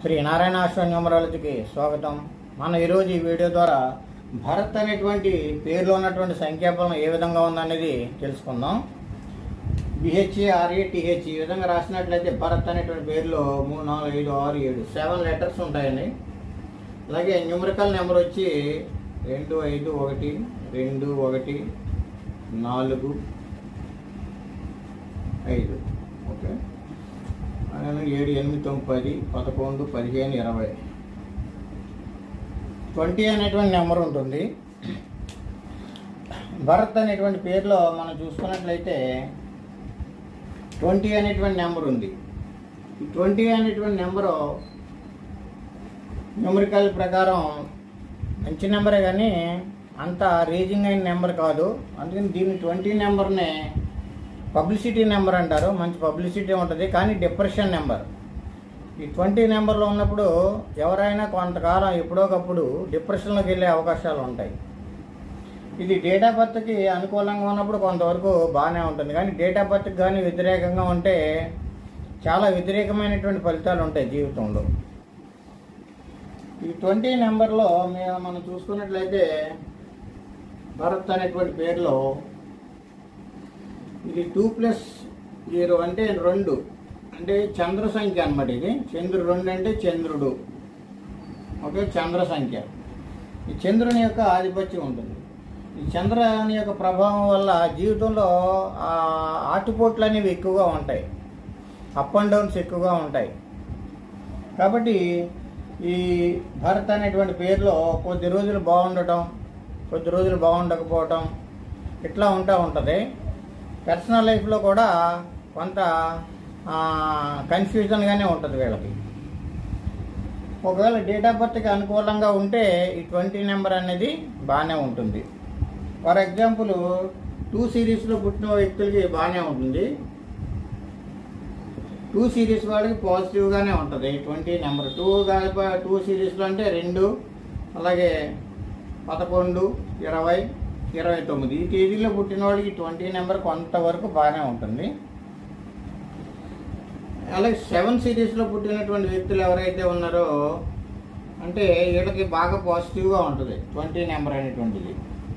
శ్రీ నారాయణ న్యూమరాలజీకి స్వాగతం మనం ఈరోజు ఈ వీడియో ద్వారా భరత్ అనేటువంటి పేరులో ఉన్నటువంటి సంఖ్యాబలం ఏ విధంగా ఉందనేది తెలుసుకుందాం బిహెచ్ఏ ఆర్ఏ టిహెచ్ ఈ విధంగా రాసినట్లయితే భరత్ అనేటువంటి పేరులో మూడు నాలుగు ఐదు ఆరు ఏడు సెవెన్ లెటర్స్ ఉంటాయండి అలాగే న్యూమరికల్ నెంబర్ వచ్చి రెండు ఐదు ఒకటి రెండు ఒకటి నాలుగు ఐదు ఓకే అలాగే ఏడు ఎనిమిది తొమ్మిది పది పదకొండు పదిహేను ఇరవై ట్వంటీ అనేటువంటి నెంబర్ ఉంటుంది భరత్ అనేటువంటి పేరులో మనం చూసుకున్నట్లయితే ట్వంటీ అనేటువంటి నెంబర్ ఉంది ఈ ట్వంటీ అనేటువంటి నెంబరు న్యూమరికల్ ప్రకారం మంచి నెంబరే కానీ అంత రీజింగ్ అయిన నెంబర్ కాదు అందుకని దీన్ని ట్వంటీ నెంబర్నే పబ్లిసిటీ నెంబర్ అంటారు మంచి పబ్లిసిటీ ఉంటుంది కానీ డిప్రెషన్ నెంబర్ ఈ ట్వంటీ నెంబర్లో ఉన్నప్పుడు ఎవరైనా కొంతకాలం ఎప్పుడోకప్పుడు డిప్రెషన్లోకి వెళ్ళే అవకాశాలు ఉంటాయి ఇది డేట్ ఆఫ్ బర్త్కి అనుకూలంగా ఉన్నప్పుడు కొంతవరకు బాగానే ఉంటుంది కానీ డేట్ ఆఫ్ బర్త్కి కానీ వ్యతిరేకంగా ఉంటే చాలా వ్యతిరేకమైనటువంటి ఫలితాలు ఉంటాయి జీవితంలో ఈ ట్వంటీ నెంబర్లో మేము మనం చూసుకున్నట్లయితే భరత్ అనేటువంటి పేరులో ఇది టూ ప్లస్ జీరో అంటే రెండు అంటే చంద్ర సంఖ్య అనమాట ఇది చంద్రుడు రెండు అంటే చంద్రుడు ఓకే చంద్ర సంఖ్య ఈ చంద్రుని యొక్క ఆధిపత్యం ఉంటుంది ఈ చంద్రుని యొక్క ప్రభావం వల్ల జీవితంలో ఆ ఆటుపోట్లు అనేవి ఎక్కువగా ఉంటాయి అప్ అండ్ డౌన్స్ ఎక్కువగా ఉంటాయి కాబట్టి ఈ భరత్ అనేటువంటి పేరులో కొద్ది రోజులు బాగుండటం కొద్ది రోజులు బాగుండకపోవటం ఇట్లా ఉంటా ఉంటుంది పర్సనల్ లైఫ్లో కూడా కొంత కన్ఫ్యూజన్గానే ఉంటుంది వీళ్ళకి ఒకవేళ డేట్ ఆఫ్ బర్త్కి అనుకూలంగా ఉంటే ఈ ట్వంటీ నెంబర్ అనేది బాగానే ఉంటుంది ఫర్ ఎగ్జాంపుల్ టూ సిరీస్లో పుట్టిన వ్యక్తులకి బాగానే ఉంటుంది టూ సిరీస్ వాళ్ళకి పాజిటివ్గానే ఉంటుంది ట్వంటీ నెంబర్ టూ టూ సిరీస్లో అంటే రెండు అలాగే పదకొండు ఇరవై ఇరవై తొమ్మిది ఈ తేదీలో పుట్టిన వాళ్ళకి ట్వంటీ నెంబర్ కొంతవరకు బాగానే ఉంటుంది అలాగే సెవెన్ సిరీస్లో పుట్టినటువంటి వ్యక్తులు ఎవరైతే ఉన్నారో అంటే వీళ్ళకి బాగా పాజిటివ్గా ఉంటుంది ట్వంటీ నెంబర్ అనేటువంటిది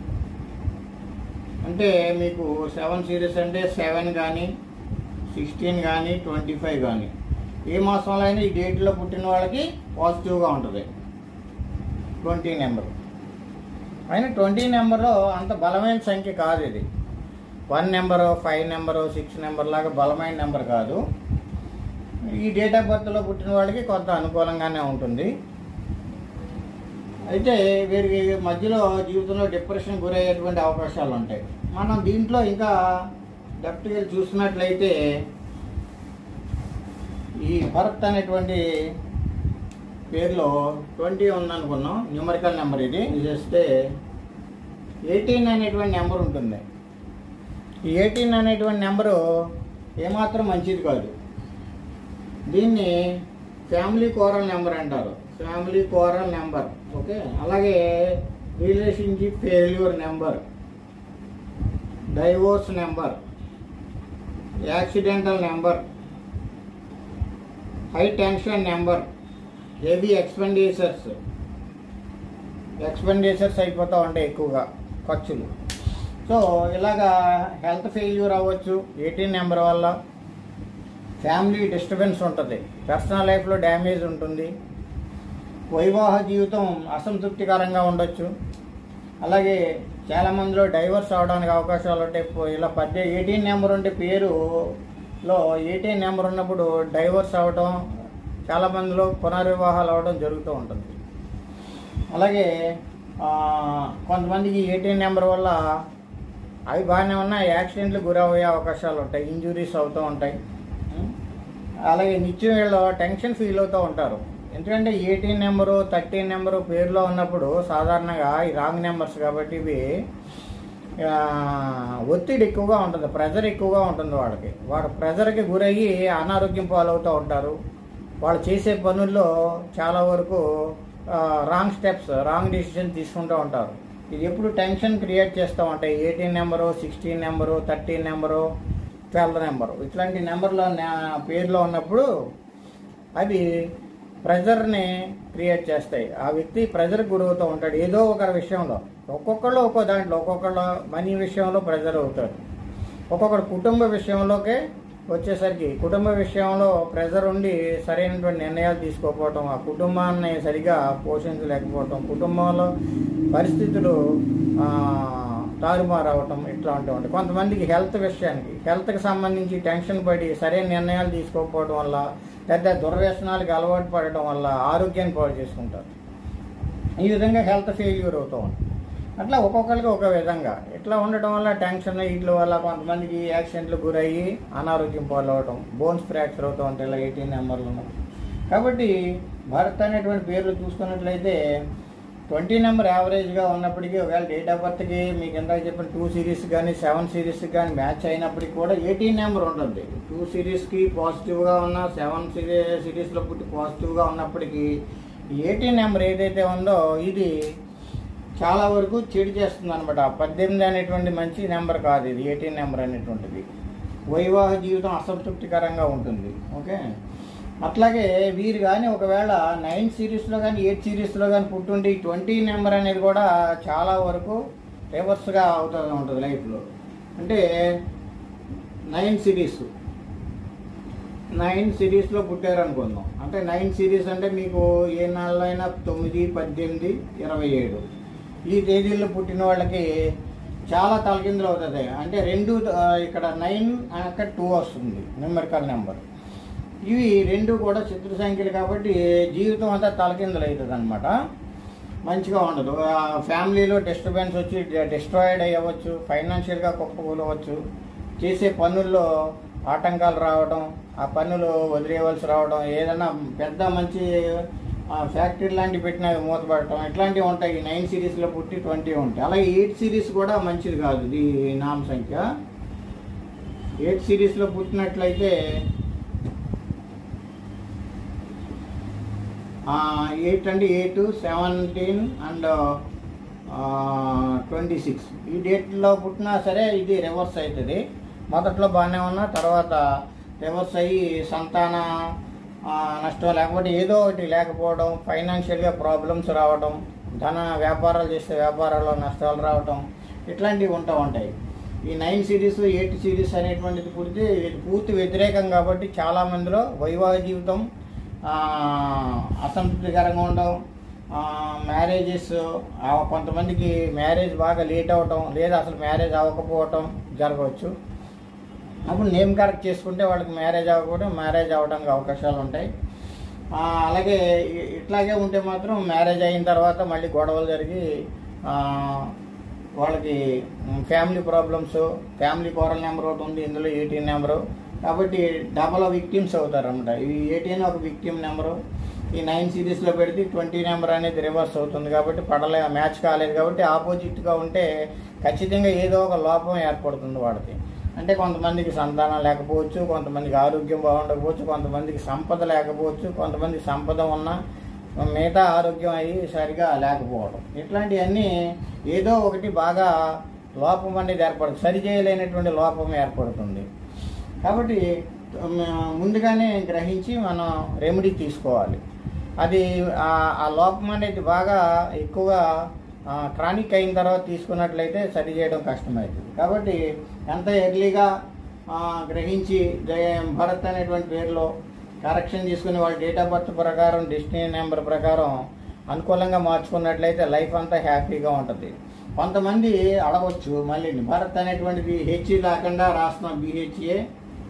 అంటే మీకు సెవెన్ సిరీస్ అంటే సెవెన్ కానీ సిక్స్టీన్ కానీ ట్వంటీ ఫైవ్ కానీ ఏ మాసంలో అయినా ఈ డేట్లో పుట్టిన వాళ్ళకి పాజిటివ్గా ఉంటుంది ట్వంటీ నెంబర్ అయినా ట్వంటీ నెంబర్లో అంత బలమైన సంఖ్య కాదు ఇది one number five number six number లాగా బలమైన నెంబర్ కాదు ఈ డేట్ ఆఫ్ బర్త్లో పుట్టిన వాళ్ళకి కొంత అనుకూలంగానే ఉంటుంది అయితే వీరికి మధ్యలో జీవితంలో డిప్రెషన్ గురయ్యేటువంటి అవకాశాలు ఉంటాయి మనం దీంట్లో ఇంకా డెప్త్గా చూసినట్లయితే ఈ భరత్ అనేటువంటి పేరులో ట్వంటీ ఉందనుకున్నాం న్యూమరికల్ నెంబర్ ఇది ఇది చేస్తే ఎయిటీన్ అనేటువంటి నెంబర్ ఉంటుంది ఈ ఎయిటీన్ అనేటువంటి నెంబరు ఏమాత్రం మంచిది కాదు దీన్ని ఫ్యామిలీ కోరల్ నెంబర్ అంటారు ఫ్యామిలీ కోరల్ నెంబర్ ఓకే అలాగే relationship failure number divorce number accidental number high tension number heavy expenditures expenditures అయిపోతూ ఉంటాయి ఎక్కువగా ఖర్చులు సో ఇలాగా హెల్త్ ఫెయిల్యూర్ అవ్వచ్చు ఎయిటీన్ నెంబర్ వల్ల ఫ్యామిలీ డిస్టర్బెన్స్ ఉంటుంది పర్సనల్ లైఫ్లో డ్యామేజ్ ఉంటుంది వైవాహ జీవితం అసంతృప్తికరంగా ఉండొచ్చు అలాగే చాలామందిలో డైవర్స్ అవడానికి అవకాశాలు ఉంటాయి పో- ఇలా పద్దె ఎయిటీన్ నెంబర్ ఉంటే పేరులో ఎయిటీన్ నెంబర్ ఉన్నప్పుడు డైవర్స్ అవ్వడం చాలామందిలో పునర్వివాహాలు అవ్వడం జరుగుతూ ఉంటుంది అలాగే ఆ, కొంతమందికి ఎయిటీన్ నెంబర్ వల్ల అవి బాగానే ఉన్నాయి యాక్సిడెంట్లు గురయ్యే అవకాశాలు ఉంటాయి ఇంజురీస్ అవుతూ ఉంటాయి ఉం? అలాగే నిత్యం వీళ్ళు టెన్షన్ ఫీల్ అవుతూ ఉంటారు ఎందుకంటే ఎయిటీన్ నెంబరు థర్టీన్ నెంబరు పేరులో ఉన్నప్పుడు సాధారణంగా ఈ రాంగ్ నెంబర్స్ కాబట్టి ఇవి ఆ, ఒత్తిడి ఎక్కువగా ఉంటుంది ప్రెజర్ ఎక్కువగా ఉంటుంది వాళ్ళకి వాడు ప్రెజర్కి గురయ్యి అనారోగ్యం పాలవుతూ ఉంటారు వాళ్ళు చేసే పనుల్లో చాలా వరకు రాంగ్ స్టెప్స్ రాంగ్ డిసిషన్ తీసుకుంటూ ఉంటారు ఇది ఎప్పుడు టెన్షన్ క్రియేట్ చేస్తూ ఉంటాయి eighteen number sixteen number thirteen number twelve number ఇట్లాంటి నెంబర్లో పేరులో ఉన్నప్పుడు అది ప్రెజర్ని క్రియేట్ చేస్తాయి ఆ వ్యక్తి ప్రెజర్ గురవుతూ ఉంటాడు ఏదో ఒక విషయంలో ఒక్కొక్కళ్ళు ఒక్కో దాంట్లో ఒక్కొక్కళ్ళు మనీ విషయంలో ప్రెజర్ అవుతాడు ఒక్కొక్కడు కుటుంబ విషయంలోకే వచ్చేసరికి కుటుంబ విషయంలో ప్రెజర్ ఉండి సరైనటువంటి నిర్ణయాలు తీసుకోకపోవటం ఆ కుటుంబాన్ని సరిగా పోషించలేకపోవటం కుటుంబంలో పరిస్థితులు ఆ, తారుమారు అవటం ఇట్లాంటివి ఉంటాయి కొంతమందికి హెల్త్ విషయానికి హెల్త్కి సంబంధించి టెన్షన్ పడి సరైన నిర్ణయాలు తీసుకోకపోవడం వల్ల పెద్ద దుర్వ్యసనాలకు అలవాటు పడటం వల్ల ఆరోగ్యాన్ని పాడు చేసుకుంటారు ఈ విధంగా హెల్త్ ఫెయిల్యూర్ అవుతూ ఉంటుంది అట్లా ఒక్కొక్కరికి ఒక విధంగా ఇట్లా ఉండటం వల్ల టెన్షన్ వీటి వల్ల కొంతమందికి యాక్సిడెంట్లు గురయ్యి అనారోగ్యం పాలవటం బోన్స్ ఫ్రాక్చర్ అవుతూ ఉంటాయి ఇలా ఎయిటీన్ నెంబర్లు కాబట్టి భారత్ అనేటువంటి పేర్లు చూసుకున్నట్లయితే ట్వంటీ నెంబర్ యావరేజ్గా ఉన్నప్పటికీ ఒకవేళ డేట్ ఆఫ్ బర్త్కి మీకు ఇందాక చెప్పిన టూ సిరీస్ కానీ సెవెన్ సిరీస్ కానీ మ్యాచ్ అయినప్పటికీ కూడా ఎయిటీన్ నెంబర్ ఉంటుంది టూ సిరీస్కి పాజిటివ్గా ఉన్న సెవెన్ సిరీ సిరీస్లో పుట్టి పాజిటివ్గా ఉన్నప్పటికీ ఎయిటీన్ నెంబర్ ఏదైతే ఉందో ఇది చాలా వరకు చెడు చేస్తుంది అనమాట పద్దెనిమిది అనేటువంటి మంచి నెంబర్ కాదు ఇది ఎయిటీన్ నెంబర్ అనేటువంటిది వైవాహ జీవితం అసంతృప్తికరంగా ఉంటుంది ఓకే అట్లాగే వీరు కానీ ఒకవేళ నైన్ సిరీస్లో కానీ ఎయిట్ సిరీస్లో కానీ పుట్టుండి ట్వంటీ నెంబర్ అనేది కూడా చాలా వరకు రివర్స్గా అవుతూ ఉంటుంది లైఫ్లో అంటే నైన్ సిరీస్ నైన్ సిరీస్లో పుట్టారు అనుకుందాం అంటే నైన్ సిరీస్ అంటే మీకు ఏ నెలలో అయినా తొమ్మిది పద్దెనిమిది ఇరవై ఏడు ఈ తేదీల్లో పుట్టిన వాళ్ళకి చాలా తలకిందులు అవుతుంది అంటే రెండు ఆ, ఇక్కడ నైన్ అక్కడ టూ వస్తుంది నెంబరికల్ నెంబర్ ఇవి రెండు కూడా చిత్ర సంఖ్యలు కాబట్టి జీవితం అంతా తలకిందులు అవుతుంది అనమాట మంచిగా ఉండదు ఆ ఫ్యామిలీలో డిస్టర్బెన్స్ వచ్చి డిస్ట్రాయిడ్ అయ్యవచ్చు ఫైనాన్షియల్గా కుప్పకూలవచ్చు చేసే పనుల్లో ఆటంకాలు రావడం ఆ పనులు వదిలేయవలసి రావడం ఏదైనా పెద్ద మంచి ఫ్యాక్టరీ లాంటివి పెట్టినా అవి మూతపడటం ఇట్లాంటివి ఉంటాయి ఈ నైన్ సిరీస్లో పుట్టి ట్వంటీ ఉంటాయి అలాగే ఎయిట్ సిరీస్ కూడా మంచిది కాదు ఇది నామ సంఖ్య ఎయిట్ సిరీస్లో పుట్టినట్లయితే ఎయిట్ అంటే eight seventeen and twenty six ఈ డేట్లో పుట్టినా సరే ఇది రివర్స్ అవుతుంది మొదట్లో బాగానే ఉన్నా తర్వాత రివర్స్ అయ్యి సంతాన ఆ, నష్టం లేకపోతే ఏదో ఒకటి లేకపోవడం ఫైనాన్షియల్గా ప్రాబ్లమ్స్ రావడం ధన వ్యాపారాలు చేస్తే వ్యాపారాల్లో నష్టాలు రావడం ఇట్లాంటివి ఉంటూ ఉంటాయి ఈ నైన్ సిరీస్ ఎయిట్ సిరీస్ అనేటువంటిది పుడితే ఇది పూర్తి వ్యతిరేకం కాబట్టి చాలా మందిలో వైవాహిక జీవితం ఆ, అసంతృప్తికరంగా ఉండడం మ్యారేజెస్ కొంతమందికి మ్యారేజ్ బాగా లేట్ అవ్వటం లేదా అసలు మ్యారేజ్ అవ్వకపోవటం జరగవచ్చు అప్పుడు నేమ్ కరెక్ట్ చేసుకుంటే వాళ్ళకి మ్యారేజ్ అవ్వకపోవడం మ్యారేజ్ అవ్వడానికి అవకాశాలు ఉంటాయి ఆ, అలాగే ఇ- ఇట్లాగే ఉంటే మాత్రం మ్యారేజ్ అయిన తర్వాత మళ్ళీ గొడవలు జరిగి ఆ, వాళ్ళకి family problems family coral number ఒకటి ఉంది ఇందులో ఎయిటీన్ నెంబరు కాబట్టి డబల్ విక్టిమ్స్ అవుతారు అనమాట ఈ ఎయిటీన్ ఒక విక్టిమ్ నెంబరు ఈ నైన్ సిరీస్లో పెడితే ట్వంటీ నెంబర్ అనేది రివర్స్ అవుతుంది కాబట్టి పడలే మ్యాచ్ కాలేదు కాబట్టి ఆపోజిట్గా ఉంటే ఖచ్చితంగా ఏదో ఒక లోపం ఏర్పడుతుంది వాడికి అంటే కొంతమందికి సంతానం లేకపోవచ్చు కొంతమందికి ఆరోగ్యం బాగుండకపోవచ్చు కొంతమందికి సంపద లేకపోవచ్చు కొంతమందికి సంపద ఉన్నా మిగతా ఆరోగ్యం అయ్యి సరిగా లేకపోవడం ఇట్లాంటివన్నీ ఏదో ఒకటి బాగా లోపం అనేది ఏర్పడుతుంది సరి చేయలేనటువంటి లోపం ఏర్పడుతుంది కాబట్టి మ, ముందుగానే గ్రహించి మనం రెమెడీ తీసుకోవాలి అది ఆ- ఆ లోపం అనేది బాగా ఎక్కువగా క్రానిక్ అయిన తర్వాత తీసుకున్నట్లయితే సరి చేయడం కష్టమవుతుంది కాబట్టి ఎంత ఎర్లీగా ఆ, గ్రహించి దే- భరత్ అనేటువంటి పేరులో కరెక్షన్ తీసుకుని వాళ్ళ డేట్ ఆఫ్ బర్త్ ప్రకారం డెస్టినీ నెంబర్ ప్రకారం అనుకూలంగా మార్చుకున్నట్లయితే లైఫ్ అంతా హ్యాపీగా ఉంటుంది కొంతమంది అడగవచ్చు మళ్ళీ భరత్ అనేటువంటిది హెచ్ లేకుండా రాస్తున్నాం బిహెచ్ఏ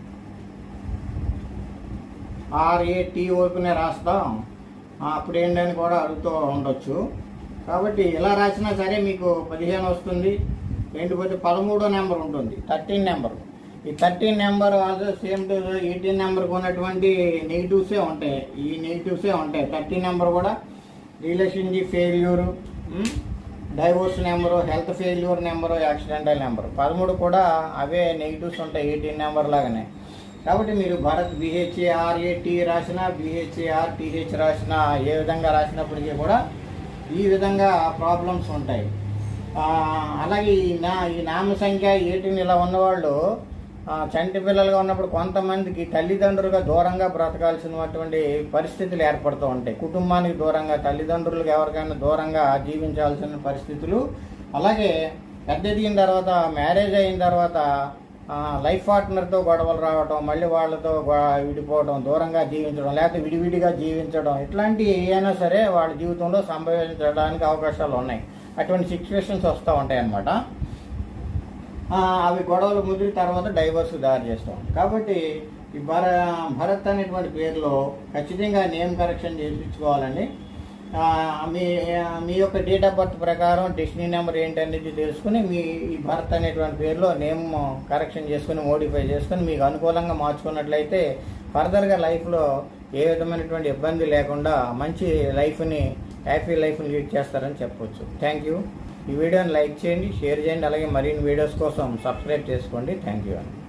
ఆర్ఏటి ఓపెనే రాస్తాం ఆ, అప్పుడు ఏంటని కూడా అడుగుతూ ఉండొచ్చు కాబట్టి ఇలా రాసినా సరే మీకు పదిహేను వస్తుంది ఏంటిపోతే పదమూడో నెంబర్ ఉంటుంది థర్టీన్ నెంబర్ ఈ thirteen number also same to eighteen నెంబర్కి ఉన్నటువంటి నెగిటివ్సే ఉంటాయి ఈ నెగిటివ్సే ఉంటాయి థర్టీన్ నెంబర్ కూడా relationship failure divorce number health failure number accidental number పదమూడు కూడా అవే నెగిటివ్స్ ఉంటాయి ఎయిటీన్ నెంబర్ లాగానే కాబట్టి మీరు భరత్ బిహెచ్ఏఆర్ఏటి రాసిన బిహెచ్ఏఆర్ టీహెచ్ రాసిన ఏ విధంగా రాసినప్పటికీ కూడా ఈ విధంగా ప్రాబ్లమ్స్ ఉంటాయి ఆ, అలాగే ఈ నా ఈ నామ సంఖ్య ఎయిటీన్ ఇలా ఉన్నవాళ్ళు ఆ, చంటి పిల్లలుగా ఉన్నప్పుడు కొంతమందికి తల్లిదండ్రులుగా దూరంగా బ్రతకాల్సినటువంటి పరిస్థితులు ఏర్పడుతూ ఉంటాయి కుటుంబానికి దూరంగా తల్లిదండ్రులకు ఎవరికైనా దూరంగా జీవించాల్సిన పరిస్థితులు అలాగే పెద్ద ఎదిగిన తర్వాత మ్యారేజ్ అయిన తర్వాత ఆ, లైఫ్ పార్ట్నర్తో గొడవలు రావటం మళ్ళీ వాళ్ళతో గొ- విడిపోవడం దూరంగా జీవించడం లేకపోతే విడివిడిగా జీవించడం ఇట్లాంటి ఏమైనా సరే వాళ్ళ జీవితంలో సంభవించడానికి అవకాశాలు ఉన్నాయి అటువంటి సిచ్యువేషన్స్ వస్తూ ఉంటాయి అన్నమాట ఆ, అవి గొడవలు ముదిరి తర్వాత డైవర్స్ దారి చేస్తాం కాబట్టి ఈ భర భరత్ అనేటువంటి పేరులో ఖచ్చితంగా నేమ్ కరెక్షన్ చేయించుకోవాలండి ఆ, మీ మీ యొక్క డేట్ ఆఫ్ బర్త్ ప్రకారం డెస్టినీ నెంబర్ ఏంటనేది తెలుసుకుని మీ ఈ భరత్ అనేటువంటి పేరులో నేమ్ కరెక్షన్ చేసుకుని మోడిఫై చేసుకుని మీకు అనుకూలంగా మార్చుకున్నట్లయితే ఫర్దర్గా లైఫ్లో ఏ విధమైనటువంటి ఇబ్బంది లేకుండా మంచి లైఫ్ని హ్యాపీ లైఫ్ని లీడ్ చేస్తారని చెప్పొచ్చు థ్యాంక్ యూ ఈ వీడియోని లైక్ చేయండి షేర్ చేయండి అలాగే మరిన్ని వీడియోస్ కోసం సబ్స్క్రైబ్ చేసుకోండి థ్యాంక్ యూ అండి